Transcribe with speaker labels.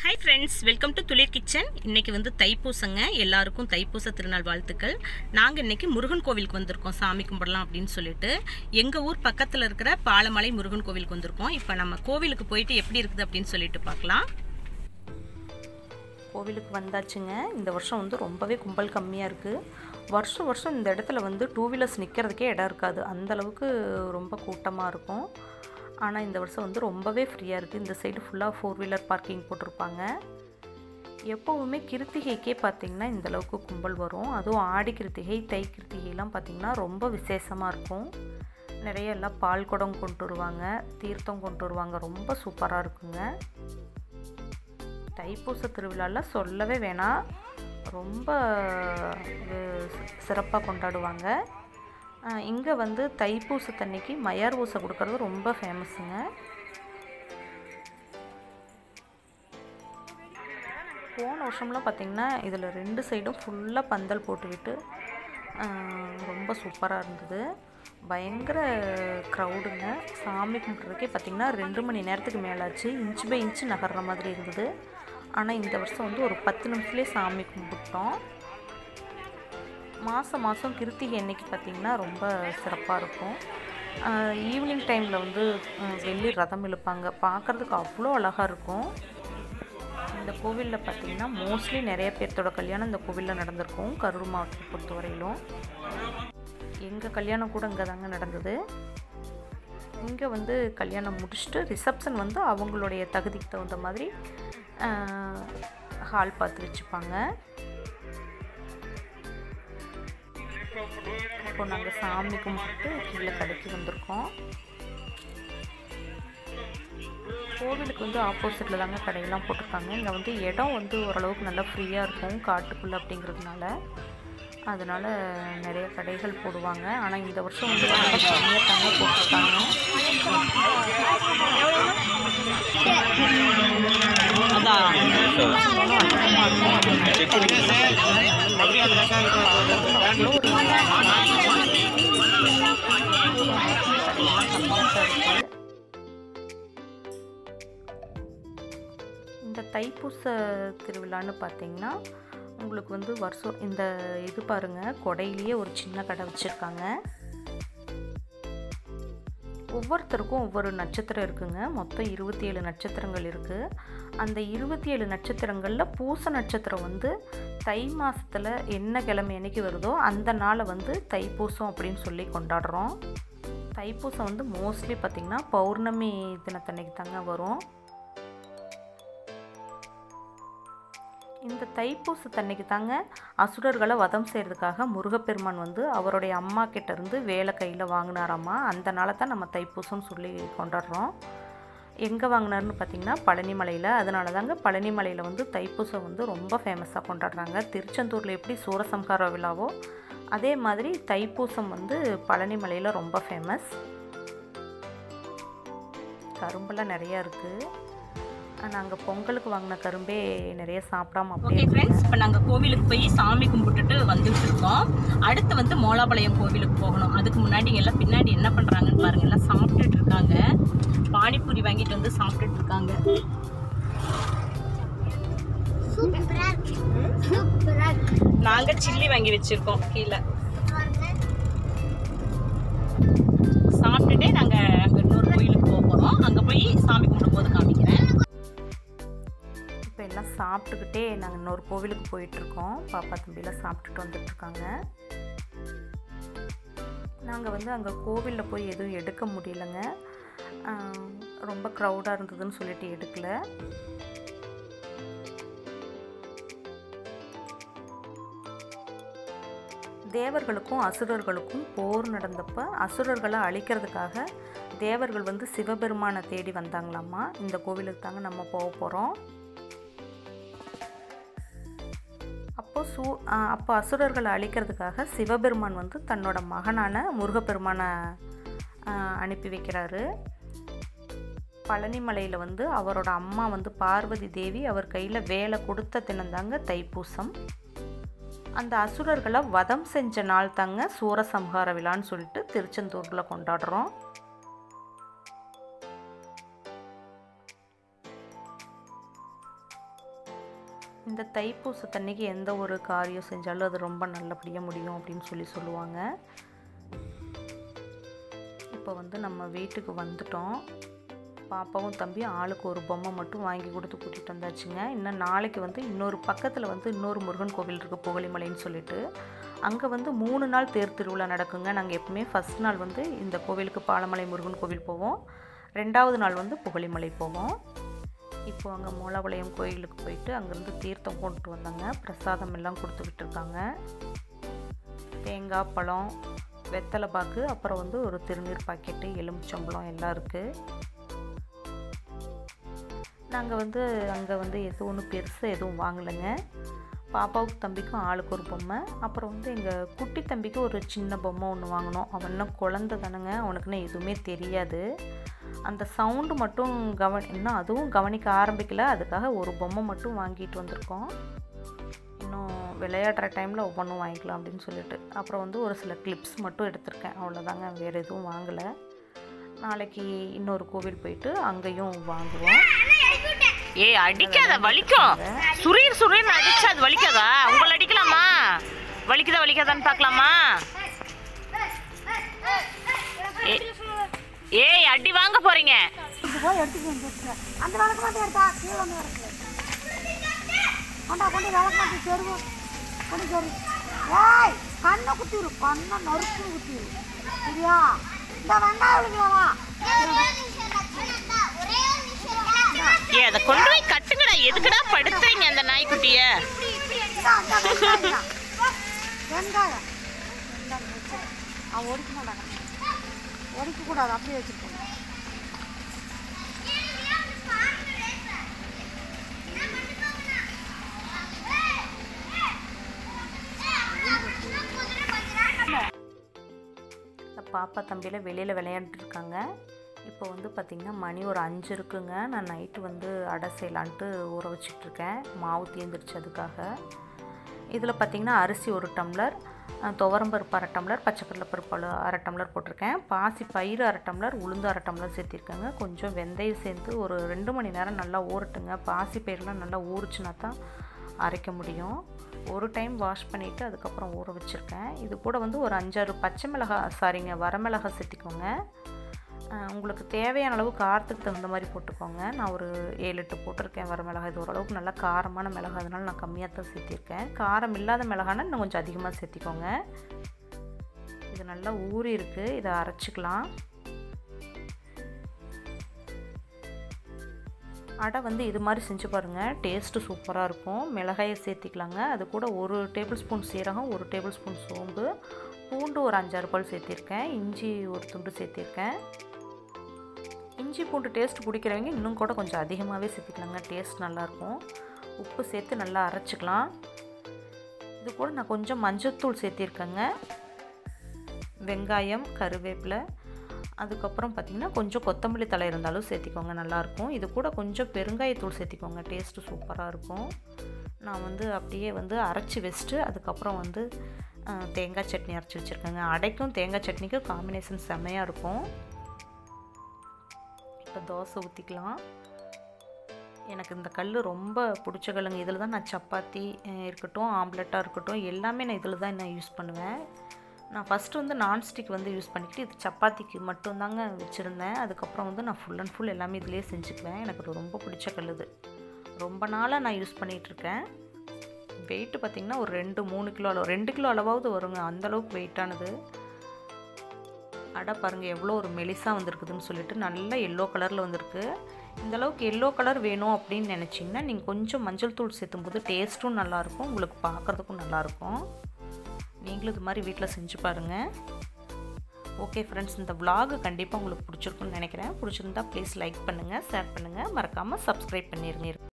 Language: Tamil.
Speaker 1: Hi friends welcome to Thulir kitchen இன்னைக்கு வந்து தைப்பூசங்க எல்லாருக்கும் தைப்பூச திருநாள் வாழ்த்துக்கள் நாங்கள் இன்னைக்கு முருகன் கோவிலுக்கு வந்திருக்கோம் சாமி கும்பிடலாம் அப்படின்னு சொல்லிட்டு எங்கள் ஊர் பக்கத்தில் இருக்கிற பாலமலை முருகன் கோவிலுக்கு வந்திருக்கோம் இப்போ நம்ம கோவிலுக்கு போயிட்டு எப்படி இருக்குது அப்படின்னு சொல்லிட்டு பார்க்கலாம்
Speaker 2: கோவிலுக்கு வந்தாச்சுங்க இந்த வருஷம் வந்து ரொம்பவே கும்பல் கம்மியாக இருக்குது வருஷம் வருஷம் இந்த இடத்துல வந்து டூ வீலர்ஸ் நிற்கிறதுக்கே இடம் இருக்காது அந்த அளவுக்கு ரொம்ப கூட்டமாக இருக்கும் ஆனால் இந்த வருஷம் வந்து ரொம்பவே ஃப்ரீயாக இருக்குது இந்த சைடு ஃபுல்லாக ஃபோர் வீலர் பார்க்கிங் போட்டிருப்பாங்க எப்போவுமே கிருத்திகைக்கே பார்த்திங்கன்னா இந்த அளவுக்கு கும்பல் வரும் அதுவும் ஆடி கிருத்திகை தை கிருத்திகைலாம் பார்த்திங்கன்னா ரொம்ப விசேஷமாக இருக்கும் நிறைய எல்லாம் பால் குடம் கொண்டு வருவாங்க தீர்த்தம் கொண்டு வருவாங்க ரொம்ப சூப்பராக இருக்குங்க தைப்பூச திருவிழாவில் சொல்லவே வேணாம் ரொம்ப சிறப்பாக கொண்டாடுவாங்க இங்கே வந்து தைப்பூசத்தன்னைக்கு மயார் ஊசை கொடுக்கறது ரொம்ப ஃபேமஸுங்க போன வருஷம்லாம் பார்த்திங்கன்னா இதில் ரெண்டு சைடும் ஃபுல்லாக பந்தல் போட்டுவிட்டு ரொம்ப சூப்பராக இருந்தது பயங்கர க்ரௌடுங்க சாமி கும்பிட்றதுக்கே பார்த்திங்கன்னா ரெண்டு மணி நேரத்துக்கு மேலாச்சு இன்ச்சு பை இன்ச்சு நகர்ற மாதிரி இருந்தது ஆனால் இந்த வருஷம் வந்து ஒரு பத்து நிமிஷத்துலேயே சாமி கும்பிட்டோம் மாதம் மாதம் கிருத்திகை அன்னைக்கு பார்த்திங்கன்னா ரொம்ப சிறப்பாக இருக்கும் ஈவினிங் டைமில் வந்து வெள்ளி ரதம் இழுப்பாங்க பார்க்குறதுக்கு அவ்வளோ அழகாக இருக்கும் இந்த கோவிலில் பார்த்திங்கன்னா மோஸ்ட்லி நிறைய பேர்த்தோட கல்யாணம் இந்த கோவிலில் நடந்திருக்கும் கரூர் மாவட்டத்தை பொறுத்தவரையிலும் எங்கள் கல்யாணம் கூட இங்கே தாங்க நடந்தது இங்கே வந்து கல்யாணம் முடிச்சுட்டு ரிசப்ஷன் வந்து அவங்களுடைய தகுதிக்கு தகுந்த மாதிரி ஹால் பார்த்து வச்சுப்பாங்க இப்போ நாங்கள் சாமி கும்பிட்டு கீழே கடைக்கு வந்திருக்கோம் கோவிலுக்கு வந்து ஆப்போசிட்டில் தாங்க கடையெல்லாம் போட்டிருக்காங்க இங்கே வந்து இடம் வந்து ஓரளவுக்கு நல்லா ஃப்ரீயாக இருக்கும் காட்டுக்குள்ளே அப்படிங்கிறதுனால அதனால் நிறைய கடைகள் போடுவாங்க ஆனால் இந்த வருஷம் வந்து ரொம்ப கம்மியாக தாங்க போட்டிருக்காங்க இந்த தைப்பூச திருவிழான்னு பார்த்தீங்கன்னா உங்களுக்கு வந்து வருஷம் இந்த இது பாருங்கள் கொடையிலேயே ஒரு சின்ன கடை வச்சுருக்காங்க ஒவ்வொருத்தருக்கும் ஒவ்வொரு நட்சத்திரம் இருக்குங்க மொத்தம் இருபத்தி ஏழு நட்சத்திரங்கள் இருக்குது அந்த இருபத்தி ஏழு நட்சத்திரங்களில் பூச நட்சத்திரம் வந்து தை மாதத்தில் என்ன கிழமை என்னைக்கு வருதோ அந்த நாளை வந்து தைப்பூசம் அப்படின்னு சொல்லி கொண்டாடுறோம் தைப்பூசம் வந்து மோஸ்ட்லி பார்த்திங்கன்னா பௌர்ணமி தினத்தன்னைக்கு தாங்க வரும் இந்த தைப்பூசத்தன்னைக்கு தாங்க அசுரர்களை வதம் செய்கிறதுக்காக முருகப்பெருமான் வந்து அவருடைய அம்மா கிட்டேருந்து வேலை கையில் வாங்கினாராம்மா அந்த நாளை தான் நம்ம தைப்பூசம்னு சொல்லி கொண்டாடுறோம் எங்கே வாங்கினார்னு பார்த்திங்கன்னா பழனிமலையில் அதனால தாங்க பழனிமலையில் வந்து தைப்பூசம் வந்து ரொம்ப ஃபேமஸாக கொண்டாடுறாங்க திருச்செந்தூரில் எப்படி சூரசம்ஹார விழாவோ அதே மாதிரி தைப்பூசம் வந்து பழனிமலையில் ரொம்ப ஃபேமஸ் கரும்பெல்லாம் நிறையா இருக்குது நாங்கள் பொங்கலுக்கு வாங்கின கரும்பே நிறைய சாப்பிடாம
Speaker 1: ஓகே ஃப்ரெண்ட்ஸ் இப்போ நாங்கள் கோவிலுக்கு போய் சாமி கும்பிட்டுட்டு வந்துட்டு இருக்கோம் அடுத்து வந்து மோலாபாளையம் கோவிலுக்கு போகணும் அதுக்கு முன்னாடி எல்லாம் பின்னாடி என்ன பண்ணுறாங்கன்னு பாருங்க எல்லாம் சாப்பிட்டுட்டு இருக்காங்க பானிபூரி வாங்கிட்டு வந்து சாப்பிட்டுட்டு இருக்காங்க நாங்க சில்லி வாங்கி வச்சிருக்கோம் கீழே சாப்பிட்டுட்டே நாங்க அங்க இன்னொரு கோயிலுக்கு போக போறோம் அங்க போய் சாமி கும்பிடும்போது காமிக்கிறேன்
Speaker 2: இப்போ எல்லாம் சாப்பிட்டுக்கிட்டே நாங்கள் இன்னொரு கோவிலுக்கு போயிட்டுருக்கோம் பாப்பா தம்பியெல்லாம் சாப்பிட்டுட்டு வந்துட்டுருக்காங்க நாங்கள் வந்து அங்கே கோவிலில் போய் எதுவும் எடுக்க முடியலைங்க ரொம்ப க்ரௌடாக இருந்ததுன்னு சொல்லிட்டு எடுக்கல தேவர்களுக்கும் அசுரர்களுக்கும் போர் நடந்தப்போ அசுரர்களை அழிக்கிறதுக்காக தேவர்கள் வந்து சிவபெருமானை தேடி வந்தாங்களாம்மா இந்த கோவிலுக்கு தாங்க நம்ம போக போகிறோம் அப்போ சூ அப்போ அசுரர்களை அழிக்கிறதுக்காக சிவபெருமான் வந்து தன்னோட மகனான முருகப்பெருமானை அனுப்பி வைக்கிறாரு பழனிமலையில் வந்து அவரோட அம்மா வந்து பார்வதி தேவி அவர் கையில் வேலை கொடுத்த தினந்தாங்க தைப்பூசம் அந்த அசுரர்களை வதம் செஞ்ச நாள் தாங்க சூரசம்ஹார விழான்னு சொல்லிட்டு திருச்செந்தூரில் கொண்டாடுறோம் இந்த தைப்பூசத்தன்னைக்கு எந்த ஒரு காரியம் செஞ்சாலும் அது ரொம்ப நல்லபடியாக முடியும் அப்படின்னு சொல்லி சொல்லுவாங்க இப்போ வந்து நம்ம வீட்டுக்கு வந்துட்டோம் பாப்பாவும் தம்பி ஆளுக்கு ஒரு பொம்மை மட்டும் வாங்கி கொடுத்து கூட்டிகிட்டு வந்தாச்சுங்க இன்னும் நாளைக்கு வந்து இன்னொரு பக்கத்தில் வந்து இன்னொரு முருகன் கோவில் இருக்குது புகழிமலைன்னு சொல்லிட்டு அங்கே வந்து மூணு நாள் தேர் திருவிழா நடக்குங்க நாங்கள் எப்பவுமே ஃபஸ்ட் நாள் வந்து இந்த கோவிலுக்கு பாலமலை முருகன் கோவில் போவோம் ரெண்டாவது நாள் வந்து புகழிமலை போவோம் இப்போ அங்கே மூலவளையம் கோயிலுக்கு போயிட்டு அங்கேருந்து தீர்த்தம் கொண்டுட்டு வந்தாங்க பிரசாதம் எல்லாம் கொடுத்துக்கிட்டு இருக்காங்க தேங்காய் பழம் வெத்தலை பாக்கு அப்புறம் வந்து ஒரு திருநீர் பாக்கெட்டு எலுமிச்சம்பழம் எல்லாம் இருக்குது நாங்கள் வந்து அங்கே வந்து எதுவும் ஒன்றும் பெருசாக எதுவும் வாங்கலைங்க பாப்பாவுக்கு தம்பிக்கும் ஆளுக்கு ஒரு பொம்மை அப்புறம் வந்து எங்கள் குட்டி தம்பிக்கு ஒரு சின்ன பொம்மை ஒன்று வாங்கினோம் அவன் இன்னும் குழந்த தானுங்க அவனுக்குன்னு எதுவுமே தெரியாது அந்த சவுண்டு மட்டும் கவனி இன்னும் அதுவும் கவனிக்க ஆரம்பிக்கல அதுக்காக ஒரு பொம்மை மட்டும் வாங்கிட்டு வந்திருக்கோம் இன்னும் விளையாடுற டைமில் ஒவ்வொன்றும் வாங்கிக்கலாம் அப்படின்னு சொல்லிட்டு அப்புறம் வந்து ஒரு சில கிளிப்ஸ் மட்டும் எடுத்திருக்கேன் அவ்வளோதாங்க வேறு எதுவும் வாங்கலை நாளைக்கு இன்னொரு கோவில் போயிட்டு அங்கேயும் வாங்குவோம்
Speaker 1: ஏய் அடிக்காத வலிக்கும் சுரீர் சுரீர் அடிச்சா அது வலிக்காதா உங்களை அடிக்கலாமா வலிக்குதா வலிக்காதான்னு பார்க்கலாமா ஏ- ஏய் அடி வாங்க போறீங்க
Speaker 3: இது போய் எடுத்துட்டு வந்துட்டு அந்த விளக்கு மட்டும் எடுத்தா கீழே வந்து விளக்கு கொண்டா கொண்டு விளக்கு மட்டும் செருவு கொண்டு செரு ஏய் கண்ணை குத்திரு கண்ணை நறுக்கு குத்திரு சரியா இந்த வெங்காயம் விழுங்கலாமா
Speaker 1: ஏ அதை கொண்டு போய் கட்டுங்கடா எதுக்குடா படுத்துறீங்க அந்த நாய்க்குட்டிய
Speaker 3: இந்த அந்த வெங்காயம் தான். வெங்காயம் இந்தாங்க வச்சு. அவன் ஒடிக்க மாட்டாங்க ஒடிக்க கூடாது அப்படியே வச்சுருக்கோம்
Speaker 2: இந்த பாப்பா தம்பியில் வெளியில் விளையாண்டுட்டு இருக்காங்க இப்போ வந்து பார்த்திங்கன்னா மணி ஒரு அஞ்சு இருக்குங்க நான் நைட்டு வந்து அடை செய்யலான்ட்டு ஊற வச்சிட்ருக்கேன் மாவு தீர்ந்துருச்சு அதுக்காக இதில் பார்த்திங்கன்னா அரிசி ஒரு டம்ளர் அஹ், துவரம்பருப்பு அரை டம்ளர் பச்சைக்கடலை பருப்பு அரை- அரை டம்ளர் போட்டிருக்கேன் பாசி பயிறு அரை டம்ளர் உளுந்து அரை டம்ளர் சேர்த்திருக்கேங்க கொஞ்சம் வெந்தயம் சேர்த்து ஒரு ரெண்டு மணி நேரம் நல்லா ஊறட்டுங்க பாசி பயிரெலாம் நல்லா ஊறுச்சுனா தான் அரைக்க முடியும் ஒரு டைம் வாஷ் பண்ணிவிட்டு அதுக்கப்புறம் ஊற வச்சுருக்கேன் இது கூட வந்து ஒரு அஞ்சாறு பச்சை மிளகாய் சாரிங்க வரமிளகாய் சேர்த்திக்கோங்க அஹ் உங்களுக்கு தேவையான அளவு காரத்துக்கு தகுந்த மாதிரி போட்டுக்கோங்க நான் ஒரு ஏழு எட்டு போட்டிருக்கேன் வரமிளகாய் இது ஓரளவுக்கு நல்லா காரமான மிளகாய் அதனால நான் கம்மியாக தான் சேர்த்திருக்கேன் காரம் இல்லாத மிளகானா இன்னும் கொஞ்சம் அதிகமாக சேர்த்திக்கோங்க இது நல்லா ஊறி இருக்குது இதை அரைச்சிக்கலாம் அடை வந்து இது மாதிரி செஞ்சு பாருங்கள் டேஸ்ட்டு சூப்பராக இருக்கும் மிளகாயை சேர்த்திக்கலாங்க அது கூட ஒரு டேபிள் ஸ்பூன் சீரகம் ஒரு டேபிள் ஸ்பூன் சோம்பு பூண்டு ஒரு அஞ்சாறு பால் சேர்த்திருக்கேன் இஞ்சி ஒரு துண்டு சேர்த்திருக்கேன் இஞ்சி பூண்டு டேஸ்ட் பிடிக்கிறவங்க இன்னும் கூட கொஞ்சம் அதிகமாகவே சேர்த்திக்கலாங்க டேஸ்ட் நல்லாயிருக்கும் உப்பு சேர்த்து நல்லா அரைச்சிக்கலாம் இது கூட நான் கொஞ்சம் மஞ்சள்தூள் சேர்த்திருக்கேங்க வெங்காயம் கருவேப்பிலை அதுக்கப்புறம் பார்த்திங்கன்னா கொஞ்சம் கொத்தமல்லி தழை இருந்தாலும் சேர்த்திக்கோங்க நல்லாயிருக்கும் இது கூட கொஞ்சம் பெருங்காயத்தூள் சேர்த்திக்கோங்க டேஸ்ட்டு சூப்பராக இருக்கும் நான் வந்து அப்படியே வந்து அரைச்சி வச்சுட்டு அதுக்கப்புறம் வந்து அஹ், தேங்காய் சட்னி அரைச்சி வச்சுருக்கேங்க அடைக்கும் தேங்காய் சட்னிக்கும் காம்பினேஷன் செம்மையாக இருக்கும் இப்போ தோசை ஊற்றிக்கலாம் எனக்கு இந்த கல் ரொம்ப பிடிச்ச கல்லுங்க இதில் தான் நான் சப்பாத்தி அஹ், இருக்கட்டும் ஆம்லெட்டாக இருக்கட்டும் எல்லாமே நான் இதில் தான் நான் யூஸ் பண்ணுவேன் நான் ஃபஸ்ட்டு வந்து நான்ஸ்டிக் வந்து யூஸ் பண்ணிக்கிட்டு இது சப்பாத்திக்கு மட்டும்தாங்க வச்சுருந்தேன் அதுக்கப்புறம் வந்து நான் ஃபுல் அண்ட் ஃபுல் எல்லாமே இதிலே செஞ்சுக்குவேன் எனக்கு இது ரொம்ப பிடிச்ச கல் இது ரொம்ப நாளாக நான் யூஸ் பண்ணிகிட்ருக்கேன் வெயிட்டு பார்த்திங்கன்னா ஒரு ரெண்டு மூணு கிலோ அளவு ரெண்டு கிலோ அளவாவது வருங்க அந்தளவுக்கு வெயிட்டானது அடை பாருங்கள் எவ்வளோ ஒரு மெலிசாக வந்திருக்குதுன்னு சொல்லிட்டு நல்ல எல்லோ கலரில் வந்திருக்கு இந்த அளவுக்கு எல்லோ கலர் வேணும் அப்படின்னு நினச்சிங்கன்னா நீங்கள் கொஞ்சம் மஞ்சள் தூள் சேர்த்தும் போது டேஸ்ட்டும் நல்லாயிருக்கும் உங்களுக்கு பார்க்குறதுக்கும் நல்லாயிருக்கும் நீங்களும் இது மாதிரி வீட்டில் செஞ்சு பாருங்கள் ஓகே ஃப்ரெண்ட்ஸ் இந்த vlog கண்டிப்பாக உங்களுக்கு பிடிச்சிருக்குன்னு நினைக்கிறேன் பிடிச்சிருந்தா ப்ளீஸ் லைக் பண்ணுங்கள் ஷேர் பண்ணுங்கள் மறக்காமல் சப்ஸ்கிரைப் பண்ணிருங்க